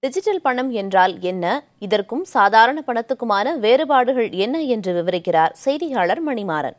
digital பணம் என்றால் என்ன இதற்கும் சாதாரண பணத்துக்குமான வேறுபாடுகள் என்ன என்று விவரிக்கிறார் செய்தியாளர் மணிமாறன்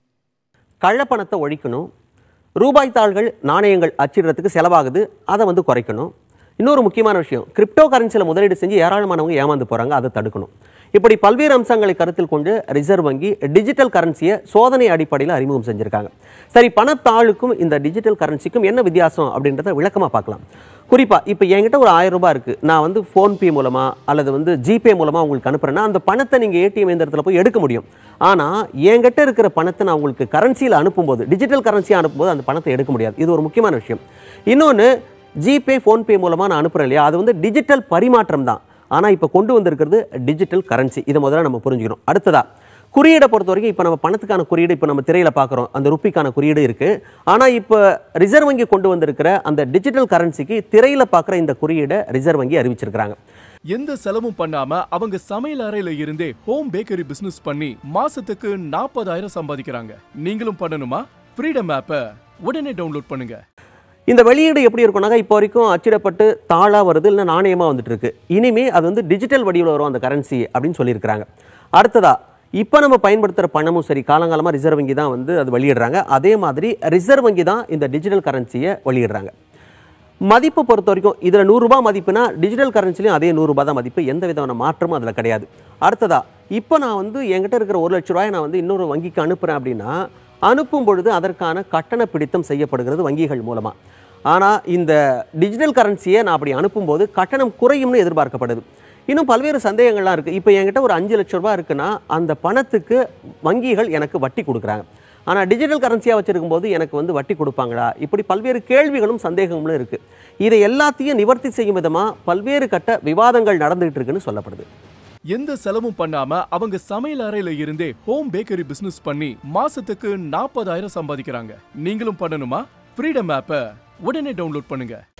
கள்ளப்பணத்தை ஒழிக்கணும் ரூபாய் தாள்கள் நாணயங்கள் அச்சிடுறதுக்கு செலவாகுது அதை வந்து குறைக்கணும் இன்னொரு முக்கியமான விஷயம் கிரிப்டோ கரன்சியில் முதலீடு செஞ்சு ஏராளமானவங்க ஏமாந்து போகிறாங்க அதை தடுக்கணும் இப்படி பல்வேறு அம்சங்களை கருத்தில் கொண்டு ரிசர்வ் வங்கி டிஜிட்டல் கரன்சியை சோதனை அடிப்படையில் அறிமுகம் செஞ்சுருக்காங்க சரி பணத்தாளுக்கும் இந்த டிஜிட்டல் கரன்சிக்கும் என்ன வித்தியாசம் அப்படின்றத விளக்கமாக பார்க்கலாம் குறிப்பாக இப்போ என்கிட்ட ஒரு ஆயிரம் ரூபாய் இருக்குது நான் வந்து ஃபோன்பே மூலமாக அல்லது வந்து ஜிபே மூலமாக உங்களுக்கு அனுப்புகிறேன்னா அந்த பணத்தை நீங்கள் ஏடிஎம் இயந்திரத்தில் போய் எடுக்க முடியும் ஆனால் என்கிட்ட இருக்கிற பணத்தை நான் உங்களுக்கு கரன்சியில் அனுப்பும்போது டிஜிட்டல் கரன்சியாக அனுப்பும்போது அந்த பணத்தை எடுக்க முடியாது இது ஒரு முக்கியமான விஷயம் இன்னொன்று ஜிபே ஃபோன்பே மூலமாக நான் அனுப்புகிறேன் இல்லையா அது வந்து டிஜிட்டல் பரிமாற்றம் தான் ஆனால் இப்போ கொண்டு வந்திருக்கிறது டிஜிட்டல் கரன்சி இதை முதல்ல நம்ம புரிஞ்சுக்கணும் அடுத்ததா குறியீடை பொறுத்த வரைக்கும் இப்போ நம்ம பணத்துக்கான குறியீடு இப்போ நம்ம திரையில பார்க்குறோம் அந்த ருப்பிக்கான குறியீடு இருக்கு ஆனால் இப்போ ரிசர்வ் வங்கி கொண்டு வந்திருக்கிற அந்த டிஜிட்டல் கரன்சிக்கு திரையில பார்க்குற இந்த குறியீடை ரிசர்வ் வங்கி அறிவிச்சிருக்கிறாங்க எந்த செலவும் பண்ணாம அவங்க சமையல் அறையில இருந்தே ஹோம் பேக்கரி பிசினஸ் பண்ணி மாசத்துக்கு நாற்பதாயிரம் சம்பாதிக்கிறாங்க நீங்களும் பண்ணணுமா ஃப்ரீடம் ஆப்பை உடனே டவுன்லோட் பண்ணுங்க இந்த வெளியீடு எப்படி இருக்கும்னாக்கா இப்போ வரைக்கும் அச்சிடப்பட்டு தாளா வருது இல்லை நாணயமாக வந்துட்டு இருக்கு இனிமே அது வந்து டிஜிட்டல் வடிவில் வரும் அந்த கரன்சி அப்படின்னு சொல்லியிருக்கிறாங்க அடுத்ததா இப்போ நம்ம பயன்படுத்துகிற பணமும் சரி காலங்காலமாக ரிசர்வ் வங்கி தான் வந்து அது வெளியிடுறாங்க அதே மாதிரி ரிசர்வ் வங்கி தான் இந்த டிஜிட்டல் கரன்சியை வெளியிடுறாங்க மதிப்பு பொறுத்த வரைக்கும் இதில் நூறுரூபா மதிப்புனா டிஜிட்டல் கரன்சிலையும் அதே நூறுரூபா தான் மதிப்பு எந்த விதமான மாற்றமும் அதில் கிடையாது அடுத்ததா இப்போ நான் வந்து என்கிட்ட இருக்கிற ஒரு லட்ச ரூபாயை நான் வந்து இன்னொரு வங்கிக்கு அனுப்புகிறேன் அப்படின்னா அனுப்பும் பொழுது அதற்கான கட்டண பிடித்தம் செய்யப்படுகிறது வங்கிகள் மூலமாக ஆனால் இந்த டிஜிட்டல் கரன்சியை நான் அப்படி அனுப்பும்போது கட்டணம் குறையும்னு எதிர்பார்க்கப்படுது இன்னும் பல்வேறு சந்தேகங்கள்லாம் இருக்குது இப்போ என்கிட்ட ஒரு அஞ்சு லட்ச ரூபாய் இருக்குன்னா அந்த பணத்துக்கு வங்கிகள் எனக்கு வட்டி கொடுக்குறாங்க ஆனால் டிஜிட்டல் கரன்சியாக வச்சிருக்கும் போது எனக்கு வந்து வட்டி கொடுப்பாங்களா இப்படி பல்வேறு கேள்விகளும் சந்தேகங்களும் இருக்குது இதை எல்லாத்தையும் நிவர்த்தி செய்யும் விதமாக பல்வேறு கட்ட விவாதங்கள் நடந்துகிட்டு இருக்குன்னு சொல்லப்படுது எந்த செலவும் பண்ணாம அவங்க சமையல் அறையில இருந்தே ஹோம் பேக்கரி பிசினஸ் பண்ணி மாசத்துக்கு நாற்பதாயிரம் சம்பாதிக்கிறாங்க நீங்களும் பண்ணணுமா ஃப்ரீடம் ஆப்பை உடனே டவுன்லோட் பண்ணுங்க